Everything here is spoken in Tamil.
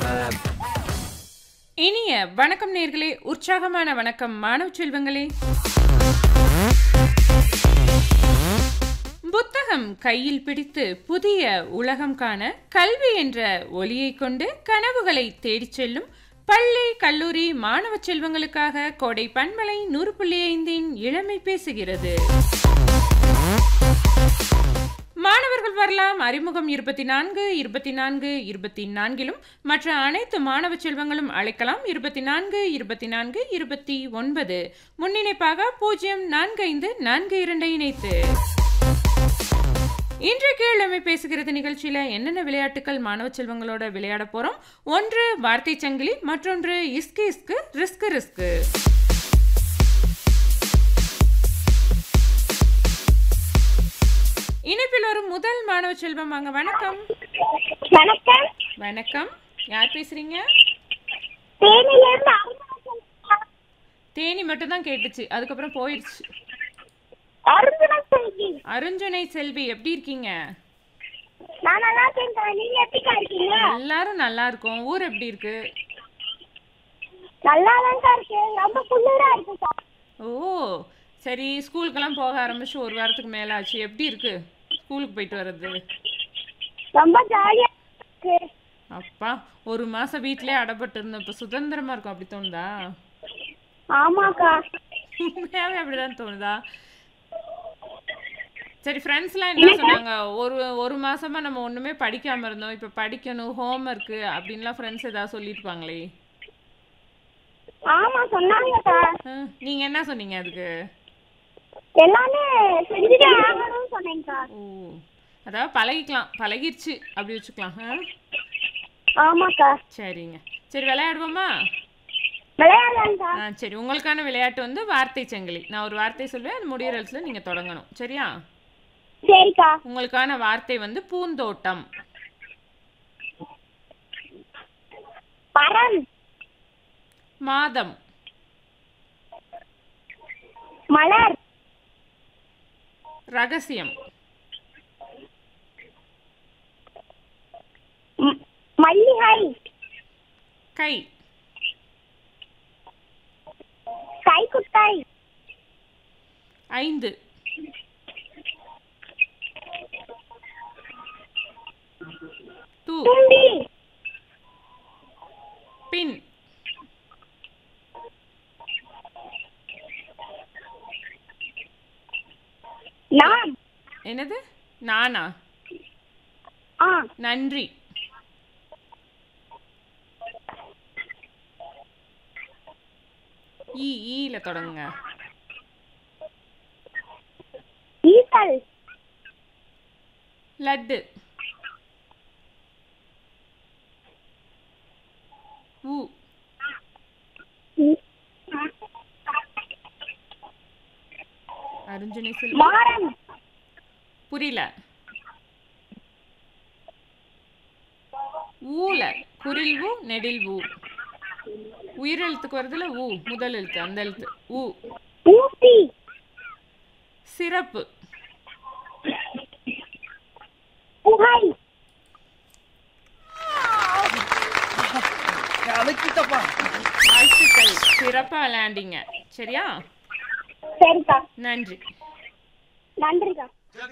இனிய வணக்கம் நேர்களே உற்சாகமான வணக்கம் மாணவ செல்வங்களே புத்தகம் கையில் பிடித்து புதிய உலகம் காண கல்வி என்ற ஒளியை கொண்டு கனவுகளை தேடிச் செல்லும் பள்ளி கல்லூரி மாணவ செல்வங்களுக்காக கோடை பண்பலை நூறு புள்ளி ஐந்தின் இளமை பேசுகிறது மாணவர்கள் வரலாம் அறிமுகம் இருபத்தி நான்கு இருபத்தி நான்கு இருபத்தி நான்கிலும் மற்ற அனைத்து மாணவ செல்வங்களும் அழைக்கலாம் இருபத்தி நான்கு இருபத்தி நான்கு இருபத்தி ஒன்பது முன்னிணைப்பாக பூஜ்ஜியம் நான்கு ஐந்து நான்கு இரண்டை இணைத்து இன்றைக்கு இளமை பேசுகிறது நிகழ்ச்சியில என்னென்ன விளையாட்டுகள் மாணவ செல்வங்களோட விளையாட போறோம் ஒன்று வார்த்தை சங்கிலி மற்றொன்று இஸ்கு இஸ்கு ரிஸ்கு ரிஸ்கு இணைப்பில் வரும் முதல் மாணவ செல்வம் வாங்க வணக்கம் வணக்கம் வணக்கம் யார் பேசுறீங்க தேனியிலிருந்து அருந்தனா தேனி மட்டும் தான் கேட்டுச்சு அதுக்கப்புறம் போயிடுச்சு அருந்தனா செல்வி அருஞ்சுனை செல்வி எப்படி இருக்கீங்க நான் நல்லா இருக்கேன் நீங்க எப்படிக்கா இருக்கீங்க எல்லாரும் நல்லா இருக்கோம் ஊர் எப்படி இருக்கு நல்லா தான் இருக்கு ரொம்ப குளிரா இருக்குக்கா ஓ சரி ஸ்கூலுக்கெல்லாம் போக ஆரம்பிச்சு ஒரு வாரத்துக்கு மேல ஆச்சு எப்படி இருக்கு ஸ்கூலுக்கு போயிட்டு வர்றது ரொம்ப ஜாலியா இருக்கு அப்பா ஒரு மாசம் வீட்லயே அடப்பட்டு இருந்தோம் இப்ப சுதந்திரமா இருக்கும் அப்படி தோணுதா ஆமாக்கா உண்மையாவே அப்படிதான் தோணுதா சரி ஃப்ரெண்ட்ஸ்லாம் என்ன சொன்னாங்க ஒரு ஒரு மாசமா நம்ம ஒண்ணுமே படிக்காம இருந்தோம் இப்ப படிக்கணும் ஹோம் ஒர்க்கு அப்படின்லாம் ஃப்ரெண்ட்ஸ் ஏதாவது சொல்லியிருப்பாங்களே ஆமா சொன்னாங்கக்கா ஆ, நீங்க என்ன சொன்னீங்க அதுக்கு எல்லாமே செஞ்சுட்டு ஆகணும்னு சொன்னேங்கக்கா ஓ அதாவது பழகிக்கலாம் பழகிருச்சு அப்படி வச்சுக்கலாம் ஆ? ஆமாக்கா சரிங்க சரி விளையாடுவோமா விளையாடலாம்க்கா ஆ சரி உங்களுக்கான விளையாட்டு வந்து வார்த்தை சங்கிலி நான் ஒரு வார்த்தை சொல்வேன் அது முடியிற இடத்துல நீங்க தொடங்கணும் சரியா சரிக்கா உங்களுக்கான வார்த்தை வந்து பூந்தோட்டம் பரம் மாதம் மலர் ரகசியம் ம், மல்லிகை கை கைக்குட்டை ஐந்து தூ தும்பி பின் நாம் என்னது நானா ஆ நன்றி ஈ ஈல தொடங்குங்க ஈசல் லட்டு ஊ அருஞ்சனை செல்வி மாறம் புரியல ஊல குரில் ஊ நெடில் ஊ உயிரெழுத்துக்கு வருதுல ஊ முதல் எழுத்து அந்த எழுத்து ஊ ஊசி சிறப்பு புகை வாழ்த்துக்கள் சிறப்பா விளையாண்டீங்க சரியா சரிக்கா நன்றி நன்றிக்கா